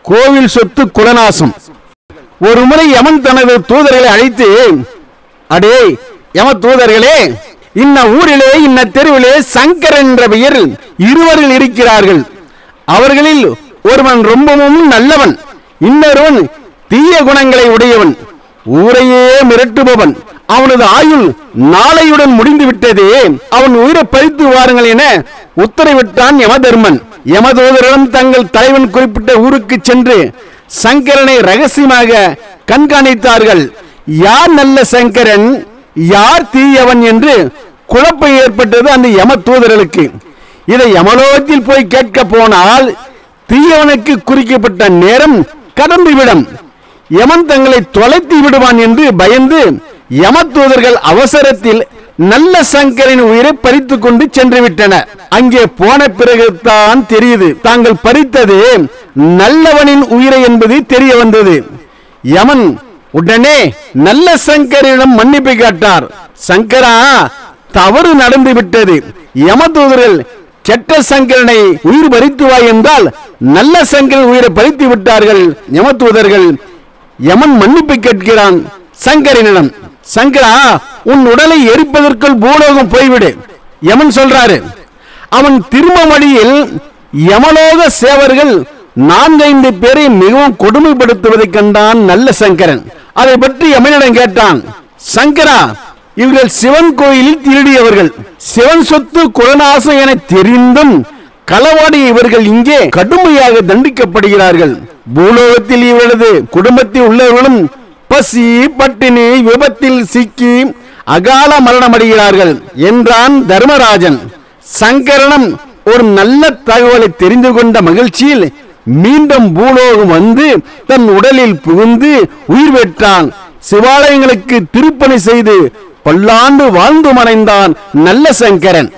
கோவில் சொத்து குலநாசம் ஒரு முறை யமன் தனது தூதர்களை அழைத்து அடே யம தூதர்களே இன்ன ஊரிலே இன்ன தெருவிலே சங்கர் என்ற பெயரில் இருவர்கள் இருக்கிறார்கள் அவர்களில் ஒருவன் ரொம்பவும் நல்லவன் இன்னொருவன் தீய குணங்களை உடையவன் ஊரையே மிரட்டுபவன் அவனது ஆயுள் நாளையுடன் முடிந்து விட்டதே அவன் உயிரை பறித்து வாருங்கள் என உத்தரவிட்டான் யமதர்மன் யமதூதரிடம் தங்கள் தலைவன் குறிப்பிட்ட ஊருக்கு சென்று சங்கரனை ரகசியமாக கண்காணித்தார்கள் யார் நல்ல சங்கரன் யார் தீயவன் என்று குழப்பம் ஏற்பட்டது அந்த யம தூதர்களுக்கு இதை யமலோகத்தில் போய் கேட்க போனால் தீயவனுக்கு குறிக்கப்பட்ட நேரம் கடந்துவிடும் யமன் தங்களை தொலைத்து விடுவான் என்று பயந்து யம தூதர்கள் அவசரத்தில் நல்ல சங்கரின் உயிரை பறித்துக் கொண்டு சென்று விட்டனர் அங்கே போன பிறகுதான் தெரியுது தாங்கள் பறித்தது நல்லவனின் உயிரை என்பது தெரிய வந்தது யமன் உடனே நல்ல சங்கரிடம் மன்னிப்பு கேட்டார் சங்கரா தவறு நடந்து விட்டது யமதூதர்கள் கெட்ட சங்கரனை உயிர் பறித்து வா என்றால் நல்ல சங்கரன் உயிரை பறித்து விட்டார்கள் யமதூதர்கள் யமன் மன்னிப்பு கேட்கிறான் சங்கரனிடம் சங்கரா உன் உடலை எரிப்பதற்குள் பூலோகம் போய்விடு யமன் சொல்றாரு அவன் திரும்ப வழியில் யமலோக சேவர்கள் நான்கைந்து பேரை மிகவும் கொடுமைப்படுத்துவதைக் கண்டான் நல்ல சங்கரன் அதை பற்றி யமனிடம் கேட்டான் சங்கரா இவர்கள் சிவன் கோயிலில் திருடியவர்கள் சிவன் சொத்து குலநாசம் என தெரிந்தும் களவாடிய இவர்கள் இங்கே கடுமையாக தண்டிக்கப்படுகிறார்கள் பூலோகத்தில் இவரது குடும்பத்தில் உள்ளவர்களும் பசி பட்டினி விபத்தில் சிக்கி அகால மரணமடைகிறார்கள் என்றான் தர்மராஜன் சங்கரனம் ஒரு நல்ல தகவலை தெரிந்து கொண்ட மகிழ்ச்சியில் மீண்டும் பூலோகம் வந்து தன் உடலில் புகுந்து உயிர் பெற்றான் சிவாலயங்களுக்கு திருப்பணி செய்து பல்லாண்டு வாழ்ந்து மறைந்தான் நல்ல சங்கரன்